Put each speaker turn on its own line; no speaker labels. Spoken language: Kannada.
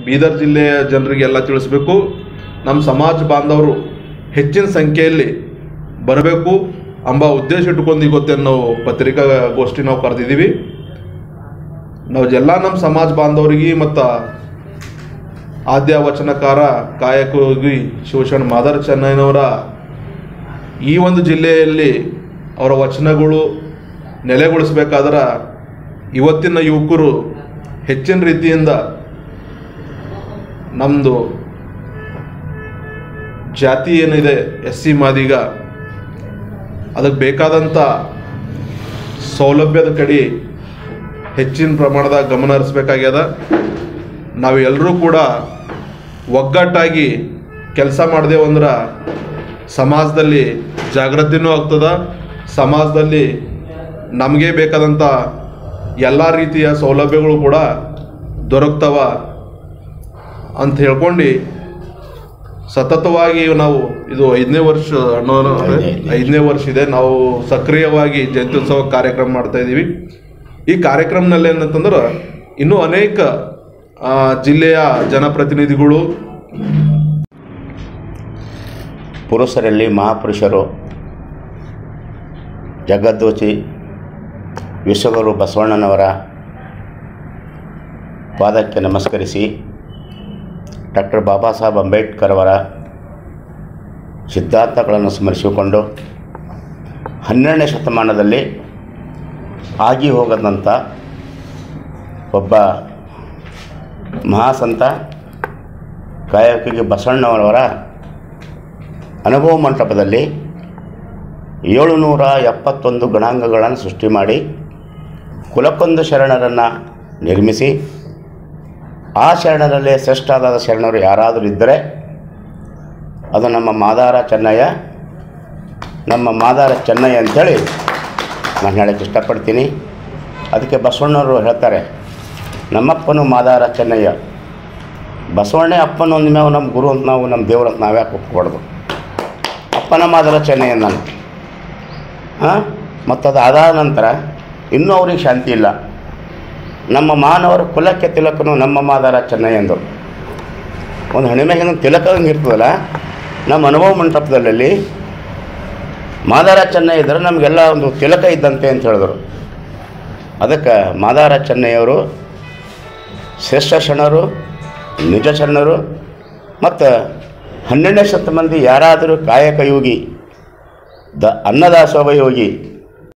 ಬೀದರ್ ಜಿಲ್ಲೆಯ ಜನರಿಗೆಲ್ಲ ತಿಳಿಸ್ಬೇಕು ನಮ್ಮ ಸಮಾಜ ಬಾಂಧವರು ಹೆಚ್ಚಿನ ಸಂಖ್ಯೆಯಲ್ಲಿ ಬರಬೇಕು ಎಂಬ ಉದ್ದೇಶ ಇಟ್ಕೊಂಡು ಇವತ್ತೇನು ನಾವು ಪತ್ರಿಕಾಗೋಷ್ಠಿ ನಾವು ಕರೆದಿದ್ದೀವಿ ನಾವು ಎಲ್ಲ ನಮ್ಮ ಸಮಾಜ ಬಾಂಧವರಿಗೆ ಮತ್ತು ಆದ್ಯ ವಚನಕಾರ ಕಾಯಕಯೋಗಿ ಶಿವಶರಣ ಮಾದರ್ ಚೆನ್ನೈನವರ ಈ ಒಂದು ಜಿಲ್ಲೆಯಲ್ಲಿ ಅವರ ವಚನಗಳು ನೆಲೆಗೊಳಿಸ್ಬೇಕಾದ್ರೆ ಇವತ್ತಿನ ಯುವಕರು ಹೆಚ್ಚಿನ ರೀತಿಯಿಂದ ನಮ್ಮದು ಜಾತಿ ಏನಿದೆ ಎಸ್ ಸಿ ಮಾದಿಗ ಅದಕ್ಕೆ ಬೇಕಾದಂಥ ಸೌಲಭ್ಯದ ಕಡೆ ಹೆಚ್ಚಿನ ಪ್ರಮಾಣದಾಗ ಗಮನ ಹರಿಸ್ಬೇಕಾಗ್ಯದ ನಾವು ಎಲ್ಲರೂ ಕೂಡ ಒಗ್ಗಟ್ಟಾಗಿ ಕೆಲಸ ಮಾಡ್ದೇವು ಅಂದ್ರೆ ಸಮಾಜದಲ್ಲಿ ಜಾಗೃತಿನೂ ಆಗ್ತದ ಸಮಾಜದಲ್ಲಿ ನಮಗೆ ಬೇಕಾದಂಥ ಎಲ್ಲ ರೀತಿಯ ಸೌಲಭ್ಯಗಳು ಕೂಡ ದೊರಕ್ತವ ಅಂತ ಹೇಳ್ಕೊಂಡು ಸತತವಾಗಿ ನಾವು ಇದು ಐದನೇ ವರ್ಷ ಅನ್ನೋ ಐದನೇ ವರ್ಷ ಇದೆ ನಾವು ಸಕ್ರಿಯವಾಗಿ ಜಯಂತ್ಯುತ್ಸವ ಕಾರ್ಯಕ್ರಮ ಮಾಡ್ತಾ ಇದ್ದೀವಿ ಈ ಕಾರ್ಯಕ್ರಮನಲ್ಲಿ ಏನಂತಂದ್ರೆ ಇನ್ನೂ ಅನೇಕ ಆ, ಜಿಲ್ಲೆಯ ಜನಪ್ರತಿನಿಧಿಗಳು
ಪುರುಷರಲ್ಲಿ ಮಹಾಪುರುಷರು ಜಗದ್ದೋಚಿ ವಿಶ್ವಗುರು ಬಸವಣ್ಣನವರ ಪಾದಕ್ಕೆ ನಮಸ್ಕರಿಸಿ ಡಾಕ್ಟರ್ ಬಾಬಾ ಸಾಹೇಬ್ ಅಂಬೇಡ್ಕರ್ ಅವರ ಸಿದ್ಧಾಂತಗಳನ್ನು ಸ್ಮರಿಸಿಕೊಂಡು ಹನ್ನೆರಡನೇ ಶತಮಾನದಲ್ಲಿ ಆಗಿ ಹೋಗದಂಥ ಒಬ್ಬ ಮಹಾಸಂತ ಕಾಯಕಿಗೆ ಬಸವಣ್ಣವರ ಅನುಭವ ಮಂಟಪದಲ್ಲಿ ಏಳುನೂರ ಎಪ್ಪತ್ತೊಂದು ಗಣಾಂಗಗಳನ್ನು ಸೃಷ್ಟಿ ಮಾಡಿ ಕುಲಕ್ಕೊಂದು ಶರಣರನ್ನು ನಿರ್ಮಿಸಿ ಆ ಶರಣರಲ್ಲಿ ಶ್ರೇಷ್ಠಾದ ಶರಣರು ಯಾರಾದರೂ ಇದ್ದರೆ ಅದು ನಮ್ಮ ಮಾದಾರ ಚೆನ್ನಯ್ಯ ನಮ್ಮ ಮಾದಾರ ಚೆನ್ನಯ್ಯ ಅಂಥೇಳಿ ನಾನು ಹೇಳಕ್ಕೆ ಇಷ್ಟಪಡ್ತೀನಿ ಅದಕ್ಕೆ ಬಸವಣ್ಣವರು ಹೇಳ್ತಾರೆ ನಮ್ಮಪ್ಪನು ಮಾದಾರ ಚೆನ್ನಯ್ಯ ಬಸವಣ್ಣೆ ಅಪ್ಪನ ಒಂದು ಮೇಲೆ ನಮ್ಮ ಗುರು ಅಂತ ನಾವು ನಮ್ಮ ದೇವ್ರು ಅಂತ ನಾವ್ಯಾಕೆ ಒಪ್ಕೊಬಾರ್ದು ಅಪ್ಪನ ಮಾದಾರ ಚೆನ್ನಯ್ಯ ನಾನು ಹಾಂ ಮತ್ತು ಅದು ಅದಾದ ನಂತರ ಇನ್ನೂ ಅವ್ರಿಗೆ ಶಾಂತಿ ಇಲ್ಲ ನಮ್ಮ ಮಾನವರ ಕುಲಕ್ಕೆ ತಿಲಕನು ನಮ್ಮ ಮಾದಾರ ಚೆನ್ನಯ್ಯ ಅಂದರು ಒಂದು ಹಣಿಮೆಗೆ ತಿಲಕ ಹಂಗೆ ಇರ್ತದಲ್ಲ ನಮ್ಮ ಅನುಭವ ಮಂಟಪದಲ್ಲಿ ಮಾದಾರ ಚೆನ್ನಯ್ಯ ಇದ್ದರೆ ನಮಗೆಲ್ಲ ಒಂದು ತಿಲಕ ಇದ್ದಂತೆ ಅಂತ ಹೇಳಿದ್ರು ಅದಕ್ಕೆ ಮಾದಾರ ಚೆನ್ನಯ್ಯವರು ಶ್ರೇಷ್ಠ ಶರಣರು ನಿಜ ಶರಣರು ಮತ್ತು ಹನ್ನೆರಡನೇ ಶತ ಮಂದಿ ಯಾರಾದರೂ ಕಾಯಕ ಯೋಗಿ ದ ಅನ್ನದಾಸೋಹ ಯೋಗಿ